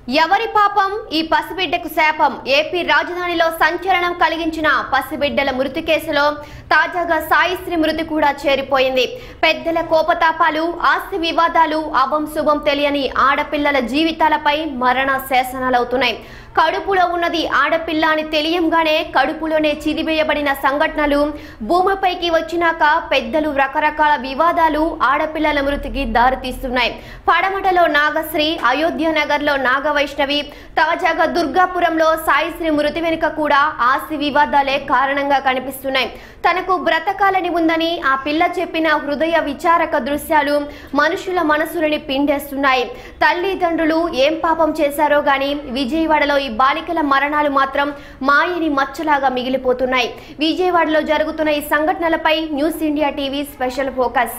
ఎవరి పాపం ఈ పసిబిడ్డకు శాపం ఏపీ రాజధానిలో సంచలనం కలిగించిన పసిబిడ్డల మృతి కేసులో తాజాగా సాయిశ్రీ మృతి కూడా చేరిపోయింది పెద్దల కోపతాపాలు ఆస్తి వివాదాలు అభం శుభం తెలియని ఆడపిల్లల జీవితాలపై మరణ శాసనాలవుతున్నాయి కడుపులో ఉన్నది ఆడపిల్ల అని తెలియంగానే కడుపులోనే చిదివేయబడిన సంఘటనలు భూమిపైకి వచ్చినాక పెద్దలు రకరకాల వివాదాలు ఆడపిల్లల మృతికి దారితీస్తున్నాయి పడమటలో నాగశ్రీ అయోధ్య నగర్లో నాగవైష్ణవి తాజాగా దుర్గాపురంలో సాయిశ్రీ మృతి వెనుక కూడా ఆస్తి వివాదాలే కారణంగా కనిపిస్తున్నాయి తనకు బ్రతకాలని ఉందని ఆ పిల్ల చెప్పిన హృదయ విచారక దృశ్యాలు మనుషుల మనసులని పిండేస్తున్నాయి తల్లిదండ్రులు ఏం పాపం చేశారో గాని విజయవాడలో ఈ బాలికల మరణాలు మాత్రం మాయని మచ్చలాగా మిగిలిపోతున్నాయి విజయవాడలో జరుగుతున్న ఈ సంఘటనలపై news India TV special focus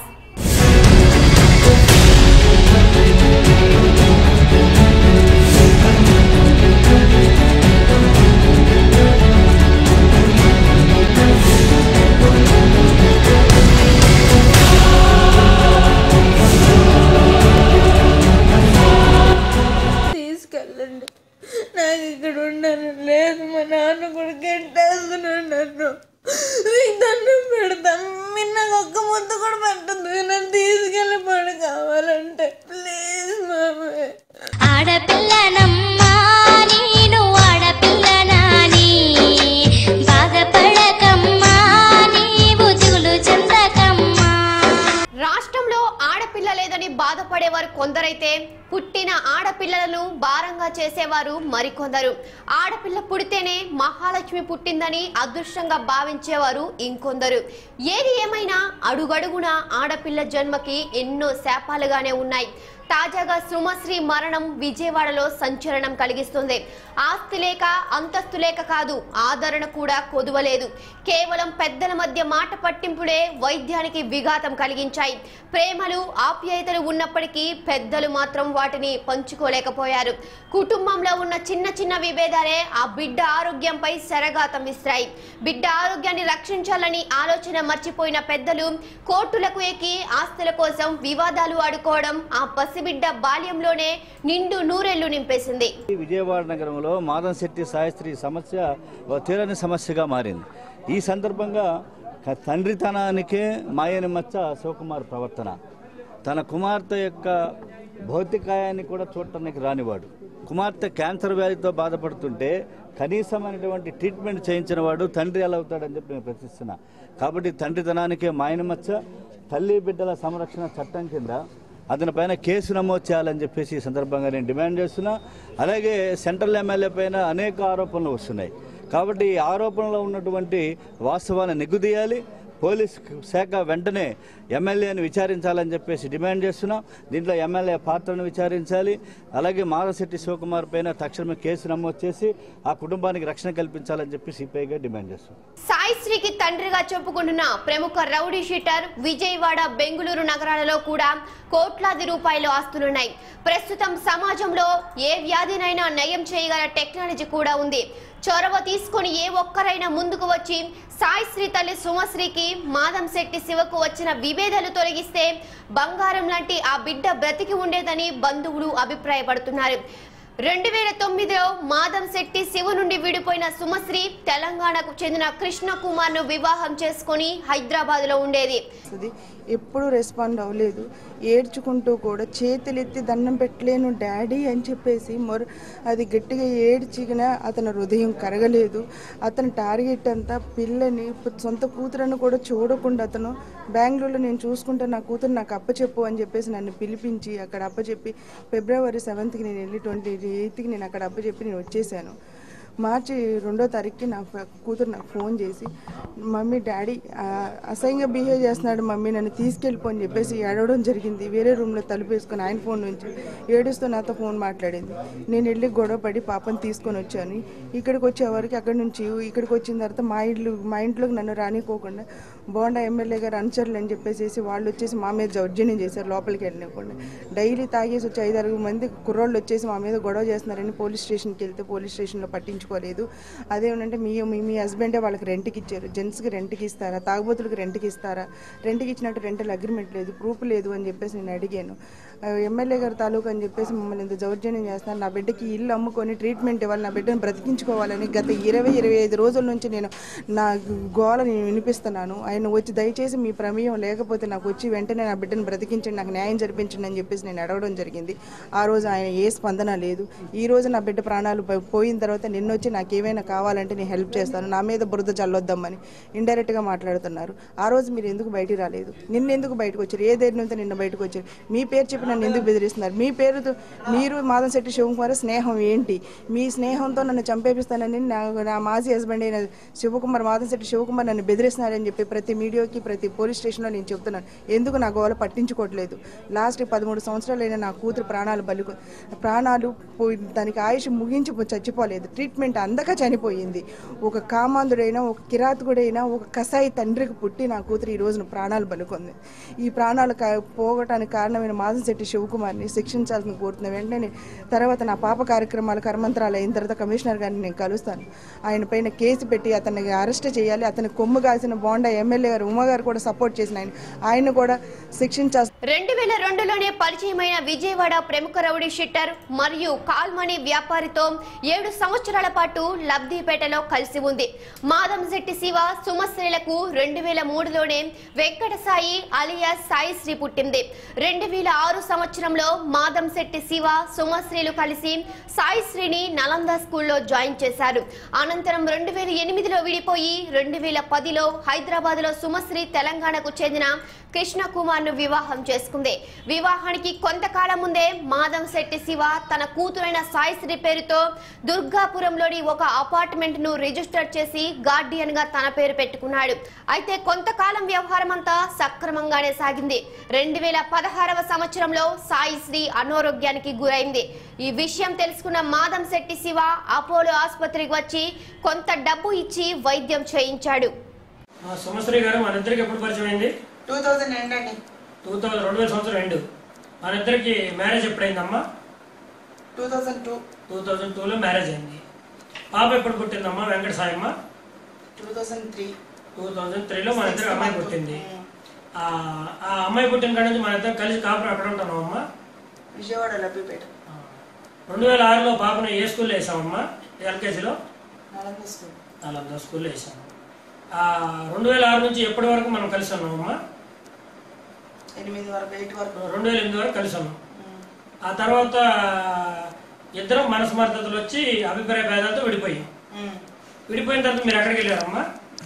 తీసుకెళ్ళండి నాకు ఇక్కడ ఉండను లేదు మా నాన్న కూడా గెట్టేస్తున్నాడు నన్ను మీకు దండం పెడతాం మీరు నాకు ఒక్క ముద్ద కూడా పెట్టద్దు నన్ను తీసుకెళ్ళి పడు కావాలంటే ప్లీజ్ మామయ్య ఆడపిల్లనమ్మా నేను ఆడపిల్లనాని బాధపడకమ్మా నీవు దిగులు చెందకమ్మా రాష్ట్రంలో ఆడపిల్ల లేదని బాధపడేవారు కొందరైతే పుట్టిన ఆడపిల్లలను భారంగా చేసేవారు మరికొందరు ఆడపిల్ల పుడితేనే మహాలక్ష్మి పుట్టిందని అదృష్టంగా భావించేవారు ఇంకొందరు ఏది ఏమైనా అడుగడుగున ఆడపిల్ల జన్మకి ఎన్నో శాపాలుగానే ఉన్నాయి తాజాగా సుమశ్రీ మరణం విజయవాడలో సంచలనం కలిగిస్తుంది ఆస్తి లేక అంతస్తు లేక కాదు ఆదరణ కూడా కొదువలేదు కేవలం పెద్దల మధ్య మాట పట్టింపులే వైద్యానికి విఘాతం కలిగించాయి ప్రేమలు ఆప్యాయతలు ఉన్నప్పటికీ పెద్దలు మాత్రం వాటిని పంచుకోలేకపోయారు కుటుంబంలో ఉన్న చిన్న చిన్న విభేదాలే ఆ బిడ్డ ఆరోగ్యంపై శరఘాతం ఇస్తాయి బిడ్డ ఆరోగ్యాన్ని రక్షించాలని ఆలోచన మర్చిపోయిన పెద్దలు కోర్టులకు ఎక్కి ఆస్తుల కోసం వివాదాలు ఆడుకోవడం ఆ పసిబిడ్డ బాల్యంలోనే నిండు నూరెళ్లు నింపేసింది ఈ విజయవాడ నగరంలో మాదన్ శెట్టి సాయస్త్రి సమస్య ఒక తీరని సమస్యగా మారింది ఈ సందర్భంగా క- తండ్రితనానికే మాయని మచ్చ శివకుమార్ ప్రవర్తన తన కుమార్తె యొక్క భౌతికాయాన్ని కూడా చూడటానికి రానివాడు కుమార్తె క్యాన్సర్ వ్యాధితో బాధపడుతుంటే కనీసమైనటువంటి ట్రీట్మెంట్ చేయించిన వాడు తండ్రి ఎలా అవుతాడని చెప్పి నేను ప్రశ్నిస్తున్నా కాబట్టి తండ్రితనానికే మాయని మచ్చ తల్లి బిడ్డల సంరక్షణ చట్టం కింద అతని పైన కేసు నమోదు చేయాలని చెప్పేసి ఈ సందర్భంగా నేను డిమాండ్ చేస్తున్నా అలాగే సెంట్రల్ ఎమ్మెల్యే పైన అనేక ఆరోపణలు వస్తున్నాయి కాబట్టి ఈ ఆరోపణలో ఉన్నటువంటి వాస్తవాన్ని నిగ్గుదీయాలి పోలీస్ శాఖ వెంటనే ఎమ్మెల్యేని విచారించాలని చెప్పేసి డిమాండ్ చేస్తున్నాం దీంట్లో ఎమ్మెల్యే పాత్రను విచారించాలి అలాగే మాధవశెట్టి శివకుమార్ పైన తక్షణమే కేసు నమోదు చేసి ఆ కుటుంబానికి రక్షణ కల్పించాలని చెప్పి సిపిఐగా డిమాండ్ చేస్తున్నాం సాయిశ్రీకి తండ్రిగా చెప్పుకుంటున్న ప్రముఖ రౌడీ షీటర్ విజయవాడ బెంగళూరు నగరాలలో కూడా కోట్లాది రూపాయల ఆస్తులున్నాయి ప్రస్తుతం సమాజంలో ఏ వ్యాధినైనా నయం చేయగల టెక్నాలజీ కూడా ఉంది చొరవ తీసుకొని ఏ ఒక్కరైనా ముందుకు వచ్చి సాయిశ్రీ తల్లి సుమశ్రీకి మాధం శెట్టి శివకు వచ్చిన విభేదాలు తొలగిస్తే బంగారం లాంటి ఆ బిడ్డ బ్రతికి ఉండేదని బంధువులు అభిప్రాయపడుతున్నారు రెండు వేల తొమ్మిదిలో మాధం శెట్టి శివ నుండి విడిపోయిన సుమశ్రీ తెలంగాణకు చెందిన కృష్ణ కుమార్ ను వివాహం చేసుకుని హైదరాబాద్ లో ఉండేది వస్తుంది ఎప్పుడు రెస్పాండ్ అవ్వలేదు ఏడ్చుకుంటూ కూడా చేతులెత్తి దండం పెట్టలేను డాడీ అని చెప్పేసి మొర అది గట్టిగా ఏడ్చిగిన అతని హృదయం కరగలేదు అతని టార్గెట్ అంతా పిల్లని సొంత కూతురని కూడా చూడకుండా అతను బెంగళూరులో నేను చూసుకుంటే నా కూతురు నాకు అప్పచెప్పు అని చెప్పేసి నన్ను పిలిపించి అక్కడ అప్పచెప్పి ఫిబ్రవరి సెవెంత్కి నేను వెళ్ళి ట్వంటీ ఎయిత్కి నేను అక్కడ అప్పచెప్పి నేను వచ్చేసాను మార్చి రెండో తారీఖుకి నా ఫ- కూతురు నాకు ఫోన్ చేసి మమ్మీ డాడీ ఆ, అసహ్యంగా బిహేవ్ చేస్తున్నాడు మమ్మీ నన్ను తీసుకెళ్ళిపో అని చెప్పేసి ఏడవడం జరిగింది వేరే రూమ్లో తలుపు వేసుకొని ఆయన ఫోన్ నుంచి ఏడుస్తూ నాతో ఫోన్ మాట్లాడింది నేను వెళ్ళి గొడవ పడి పాపని తీసుకొని వచ్చాను ఇక్కడికి వచ్చేవరకు అక్కడి నుంచి ఇక్కడికి వచ్చిన తర్వాత మా ఇల్లు మా ఇంట్లోకి నన్ను రానికోకుండా బోండా ఎమ్మెల్యే గారు అనుచరులు అని చెప్పేసి వాళ్ళు వచ్చేసి మా మీద దౌర్జన్యం చేశారు లోపలికి వెళ్ళనివ్వకుండా డైలీ తాగేసి వచ్చి ఐదారు మంది కుర్రోళ్ళు వచ్చేసి మా మీద గొడవ చేస్తున్నారని పోలీస్ స్టేషన్కి వెళ్తే పోలీస్ స్టేషన్లో పట్టించుకోలేదు అదేమంటే మీ మీ మీ హస్బెండే వాళ్ళకి రెంట్కి ఇచ్చారు జెంట్స్కి రెంట్కి ఇస్తారా తాగుబోతులకు రెంట్కి ఇస్తారా రెంట్కి ఇచ్చినట్టు రెంటల్ అగ్రిమెంట్ లేదు ప్రూఫ్ లేదు అని చెప్పేసి నేను అడిగాను ఆ, ఎమ్మెల్యే గారి తాలూకు అని చెప్పేసి మమ్మల్ని ఇంత దౌర్జన్యం చేస్తున్నారు నా బిడ్డకి ఇల్లు అమ్ముకొని ట్రీట్మెంట్ ఇవ్వాలి నా బిడ్డను బ్రతికించుకోవాలని గత ఇరవై ఇరవై ఐదు రోజుల నుంచి నేను నా గోల నేను వినిపిస్తున్నాను ఆయన వచ్చి దయచేసి మీ ప్రమేయం లేకపోతే నాకు వచ్చి వెంటనే నా బిడ్డను బ్రతికించండి నాకు న్యాయం జరిపించండి అని చెప్పేసి నేను అడగడం జరిగింది ఆ రోజు ఆయన ఏ స్పందన లేదు ఈ రోజు నా బిడ్డ ప్రాణాలు పో- పోయిన తర్వాత నిన్న వచ్చి నాకు ఏమైనా కావాలంటే నేను హెల్ప్ చేస్తాను నా మీద బురద చల్లొద్దామని ఇండైరెక్ట్గా మాట్లాడుతున్నారు ఆ రోజు మీరు ఎందుకు బయటికి రాలేదు నిన్న ఎందుకు బయటకు వచ్చారు ఏ ధైర్యంతో నిన్న బయటకు వచ్చారు మీ పేరు చెప్పి నన్ను ఎందుకు బెదిరిస్తున్నారు మీ పేరుతో మీరు మాధవ్ శెట్టి శివకుమార్ స్నేహం ఏంటి మీ స్నేహంతో నన్ను చంపేపిస్తానని నా నా మాజీ హస్బెండ్ అయిన శివకుమార్ మాధవ్ శెట్టి శివకుమార్ నన్ను బెదిరిస్తున్నారని చెప్పి ప్రతి మీడియాకి ప్రతి పోలీస్ స్టేషన్లో నేను చెప్తున్నాను ఎందుకు నా గోల పట్టించుకోవట్లేదు లాస్ట్ పదమూడు సంవత్సరాలైన నా కూతురు ప్రాణాలు బలి ప్రాణాలు పోయి దానికి ఆయుష్ ముగించి పో- చచ్చిపోలేదు ట్రీట్మెంట్ అందక చనిపోయింది ఒక కామాంధుడైనా ఒక కిరాతకుడైనా ఒక కసాయి తండ్రికి పుట్టి నా కూతురు ఈ రోజున ప్రాణాలు బలుకుంది ఈ ప్రాణాలు కా- పోగొటానికి కారణమైన మాధవ్ శెట్టి శివకుమార్ని శిక్షించాల్సిన కోరుతున్న వెంటనే తర్వాత నా పాప కార్యక్రమాలు కర్మంతరాలు అయిన తర్వాత కమిషనర్ గారిని నేను కలుస్తాను ఆయన పైన కేసు పెట్టి అతన్ని అరెస్ట్ చేయాలి అతని కొమ్ము కాల్సిన బోండా ఎమ్మెల్యే గారు ఉమా గారు కూడా సపోర్ట్ చేసిన ఆయన ఆయన కూడా శిక్షించాల్సిన రెండు వేల రెండులోనే పరిచయమైన విజయవాడ ప్రముఖ రౌడీ షిట్టర్ మరియు కాల్మనీ వ్యాపారితో ఏడు సంవత్సరాల పాటు లబ్ధిపేటలో కలిసి ఉంది మాదంశెట్టి శివ సుమశ్రీలకు రెండు వేల మూడులోనే వెంకట సాయి అలియాస్ సాయి శ్రీ పుట్టింది రెండు వేల ఆరు సంవత్సరంలో మాదంశెట్టి శివ సుమశ్రీలు కలిసి సాయి శ్రీని నలంద స్కూల్లో జాయిన్ చేశారు అనంతరం రెండు వేల ఎనిమిదిలో విడిపోయి రెండు వేల పదిలో హైదరాబాద్ లో సుమశ్రీ తెలంగాణకు చెందిన కృష్ణ కుమార్ ను వివాహం చేసుకుంది వివాహానికి కొంతకాలం ముందే మాధవ్ శెట్టి శివ తన కూతురైన సాయిశ్రీ పేరుతో దుర్గాపురంలోని ఒక అపార్ట్మెంట్ ను రిజిస్టర్ చేసి గార్డియన్ గా తన పేరు పెట్టుకున్నాడు అయితే కొంతకాలం వ్యవహారం అంతా సక్రమంగానే సాగింది రెండు వేల పదహారవ సంవత్సరంలో సాయిశ్రీ అనారోగ్యానికి గురైంది ఈ విషయం తెలుసుకున్న మాధం శెట్టి శివ అపోలో ఆసుపత్రికి వచ్చి కొంత డబ్బు ఇచ్చి వైద్యం చేయించాడు ఆ, సుమశ్రీ గారు మన ఇద్దరికి ఎప్పుడు పరిచయం అయింది టూ థౌజండ్ ఏంటండి టూ థౌజండ్ రెండు వేల సంవత్సరం ఎండు మన ఇద్దరికి మ్యారేజ్ ఎప్పుడైందమ్మా two thousand two two thousand టూలో మ్యారేజ్ అయింది పాప ఎప్పుడు పుట్టిందమ్మా వెంకట సాయమ్మ two thousand three two thousand త్రీలో మన ఇద్దరు అమ్మాయి పుట్టింది ఆ ఆ అమ్మాయి పుట్టిన కాడ నుంచి మన ఇద్దరు కలిసి కాపురం ఎక్కడ ఉంటున్నాం అమ్మా విజయవాడ లబ్బిపేట రెండు వేల ఆరులో పాపను ఏ స్కూల్లో వేసామమ్మా ఎల్కేజీలో నలంద స్కూల్ నాలుగో స్కూల్లో వేసాము ఆ రెండు వేల ఆరు నుంచి ఎప్పటి వరకు మనం కలిసి ఉన్నామమ్మా ఎనిమిది వరకు ఎయిట్ వరకు రెండు వేల ఎనిమిది వరకు కలిసి ఉన్నాం ఆ తర్వాత ఇద్దరం మనస్మర్థతలు వచ్చి అభిప్రాయ భేదాలతో విడిపోయాం విడిపోయిన తర్వాత మీరు ఎక్కడికి వెళ్ళారమ్మా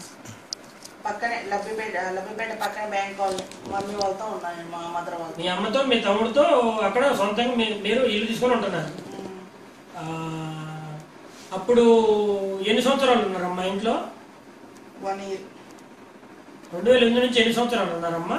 పక్కనే లబ్బిపేట లబ్బిపేట పక్కన బ్యాంక్ వాళ్ళు మమ్మీ వాళ్ళతో ఉన్నాను మా మదర్ వాళ్ళతో మీ అమ్మతో మీ తమ్ముడితో అక్కడ సొంతంగా మీ- మీరు ఇల్లు తీసుకొని ఉంటున్నారు ఆ, అప్పుడు ఎన్ని సంవత్సరాలు ఉన్నారమ్మా ఇంట్లో వన్ ఇయర్ రెండు వేల ఎనిమిది నుంచి ఎన్ని సంవత్సరాలు ఉన్నారమ్మా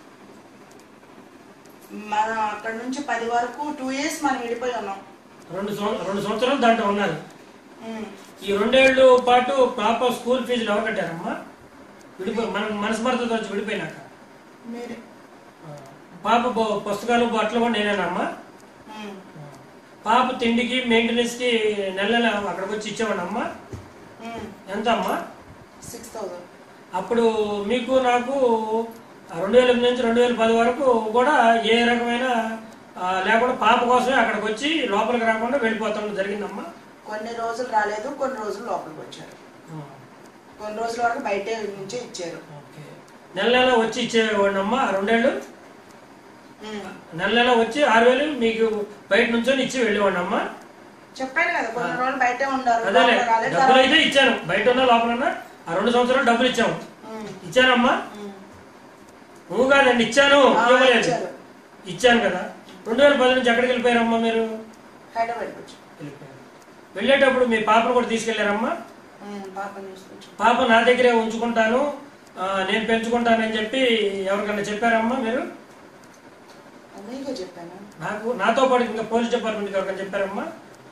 మనం అక్కడ నుంచి పది వరకు టూ ఇయర్స్ మనం విడిపోయి ఉన్నాం రెండు సంవ- రెండు సంవత్సరాలు దాంట్లో ఉన్నారు ఉమ్. ఈ రెండేళ్ళు పాటు పాప స్కూల్ ఫీజులు ఎవరు కట్టారమ్మా విడిపోయి మన మనస్మర్థతో వచ్చి విడిపోయినాక మీరే ఆ, పాప బొ- పుస్తకాలు బట్టలు కూడా నేనేనమ్మా ఉమ్. పాప తిండికి మెయింటెనెన్స్కి నెల నెల అక్కడికి వచ్చి ఇచ్చేవాడమ్మా ఉమ్. ఎంత అమ్మా సిక్స్ థౌజండ్ అప్పుడు మీకు నాకు రెండు వేల ఎనిమిది నుంచి రెండు వేల పది వరకు కూడా ఏ రకమైన ఆ, లేకుండా పాప కోసమే అక్కడికి వచ్చి లోపలికి రాకుండా వెళ్ళిపోతాం జరిగిందమ్మా కొన్ని రోజులు రాలేదు కొన్ని రోజులు లోపలికి వచ్చారు ఆ, కొన్ని రోజుల వరకు బయట నుంచే ఇచ్చారు ఓకే నెల నెల వచ్చి ఇచ్చేవాడినమ్మా ఆ రెండేళ్ళు ఉమ్. నెల నెల వచ్చి ఆరు వేలు మీకు బయట నుంచొని ఇచ్చి వెళ్ళేవాడినమ్మా చెప్పాను కదా కొన్ని రోజులు బయటే ఉండారు అదేలే లోపలికి రాలేదు డబ్బులు అయితే ఇచ్చాను బయట ఉన్న లోపల ఉన్న ఆ రెండు సంవత్సరాలు డబ్బులు ఇచ్చాము ఉమ్. ఇచ్చానమ్మా ఉమ్. నువ్వు కాదండి ఇచ్చాను ఆ, ఇవ్వలేదు ఇచ్చారు. ఇచ్చాను కదా రెండు వేల పది నుంచి ఎక్కడికి వెళ్ళిపోయారమ్మా మీరు హైదరాబాద్కి వచ్చి వెళ్ళిపోయారు వెళ్ళేటప్పుడు మీ పాపను కూడా తీసుకెళ్లారమ్మా ఉమ్. పాపని చూసుకొచ్చి పాప నా దగ్గరే ఉంచుకుంటాను ఆ, నేను పెంచుకుంటానని చెప్పి ఎవరికన్నా చెప్పారమ్మా మీరు మీకే చెప్పాను నాకు నాతో పాటు ఇంకా పోలీస్ డిపార్ట్మెంట్కి ఎవరికైనా చెప్పారమ్మా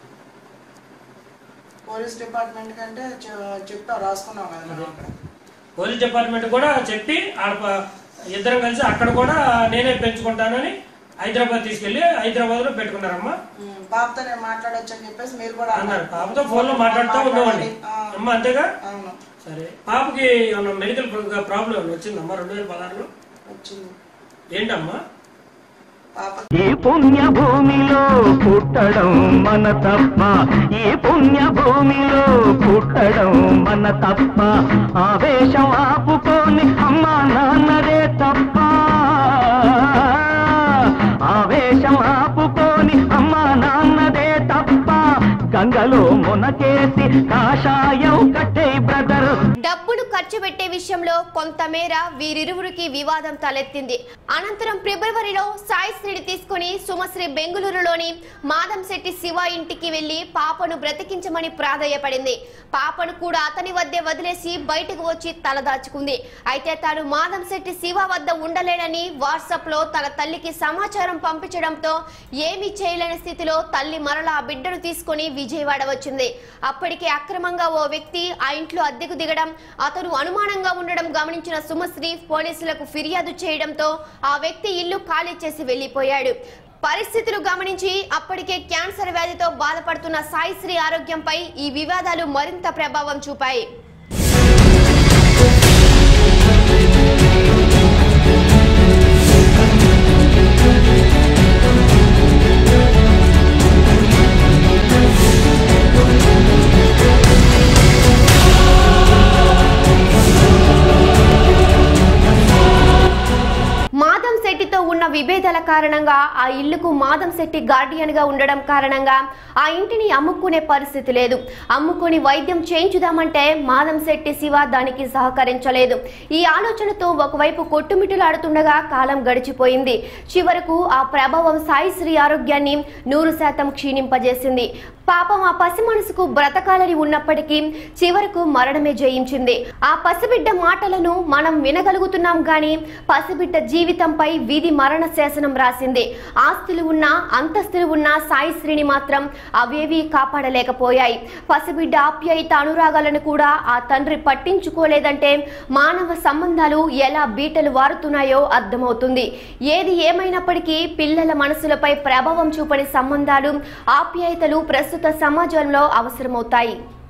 పోలీస్ డిపార్ట్మెంట్ కంటే చె- చెప్పాం రాసుకున్నాం కదా మనం అక్కడ పోలీస్ డిపార్ట్మెంట్ కూడా చెప్పి ఆడ ప- ఇద్దరం కలిసి అక్కడ కూడా నేనే పెంచుకుంటానని హైదరాబాద్ తీసుకెళ్లి హైదరాబాద్ లో పెట్టుకున్నారమ్మా ఉమ్. పాపతో నేను మాట్లాడొచ్చు అని చెప్పేసి మీరు కూడా అన్నారు అన్నారు. పాపతో ఫోన్ లో మాట్లాడుతూ ఉండేవాడిని ఆ, అమ్మ అంతేగా అవును సరే పాపకి ఏమన్నా మెడికల్ ప్రాబ్లం వచ్చిందమ్మా రెండు వేల పదహారులో వచ్చింది ఏంటమ్మా ఈ పుణ్య భూమిలో పుట్టడం మన తప్ప ఈ పుణ్య భూమిలో పుట్టడం మన తప్ప ఆవేశం ఆపుకొని అమ్మా నాన్నదే తప్ప ఆవేశం ఆపుకొని అమ్మా నాన్నదే తప్ప గంగలో మునకేసి కాషాయం కట్టే బ్రదర్ డబ్బులు ఖర్చు పెట్టే విషయంలో కొంతమేర వీరిరువురికి వివాదం తలెత్తింది అనంతరం ఫిబ్రవరిలో సాయిశ్రీని తీసుకుని సుమశ్రీ బెంగళూరులోని మాదంశెట్టి శివ ఇంటికి వెళ్లి పాపను బ్రతికించమని ప్రాధేయపడింది పాపను కూడా అతని వద్దే వదిలేసి బయటకు వచ్చి తలదాచుకుంది అయితే తాను మాదంశెట్టి శివ వద్ద ఉండలేనని వాట్సాప్ లో తన తల్లికి సమాచారం పంపించడంతో ఏమీ చేయలేని స్థితిలో తల్లి మరలా ఆ బిడ్డను తీసుకుని విజయవాడ వచ్చింది అప్పటికే అక్రమంగా ఓ వ్యక్తి ఆ ఇంట్లో అద్దెకు దిగడం అతను అనుమానంగా ఉండడం గమనించిన సుమశ్రీ పోలీసులకు ఫిర్యాదు చేయడంతో ఆ వ్యక్తి ఇల్లు ఖాళీ చేసి వెళ్లిపోయాడు పరిస్థితులు గమనించి అప్పటికే క్యాన్సర్ వ్యాధితో బాధపడుతున్న సాయిశ్రీ ఆరోగ్యంపై ఈ వివాదాలు మరింత ప్రభావం చూపాయి మాధం శెట్టితో ఉన్న విభేదాల కారణంగా ఆ ఇల్లుకు మాధం శెట్టి గార్డియన్ గా ఉండడం కారణంగా ఆ ఇంటిని అమ్ముకునే పరిస్థితి లేదు అమ్ముకొని వైద్యం చేయించుదామంటే మాధం శెట్టి శివ దానికి సహకరించలేదు ఈ ఆలోచనతో ఒకవైపు కొట్టుమిట్టులాడుతుండగా కాలం గడిచిపోయింది చివరకు ఆ ప్రభావం సాయిశ్రీ ఆరోగ్యాన్ని నూరు శాతం క్షీణింపజేసింది పాపం ఆ పసి మనసుకు బ్రతకాలని ఉన్నప్పటికీ చివరకు మరణమే జయించింది ఆ పసిబిడ్డ మాటలను మనం వినగలుగుతున్నాం గాని పసిబిడ్డ జీవితంపై విధి మరణ శాసనం రాసింది ఆస్తులు ఉన్నా అంతస్తులు ఉన్న సాయిశ్రీని మాత్రం అవేవీ కాపాడలేకపోయాయి పసిబిడ్డ ఆప్యాయత అనురాగాలను కూడా ఆ తండ్రి పట్టించుకోలేదంటే మానవ సంబంధాలు ఎలా బీటలు వారుతున్నాయో అర్థమవుతుంది ఏది ఏమైనప్పటికీ పిల్లల మనసులపై ప్రభావం చూపని సంబంధాలు ఆప్యాయతలు ప్రస్తుత సమాజంలో అవసరమవుతాయి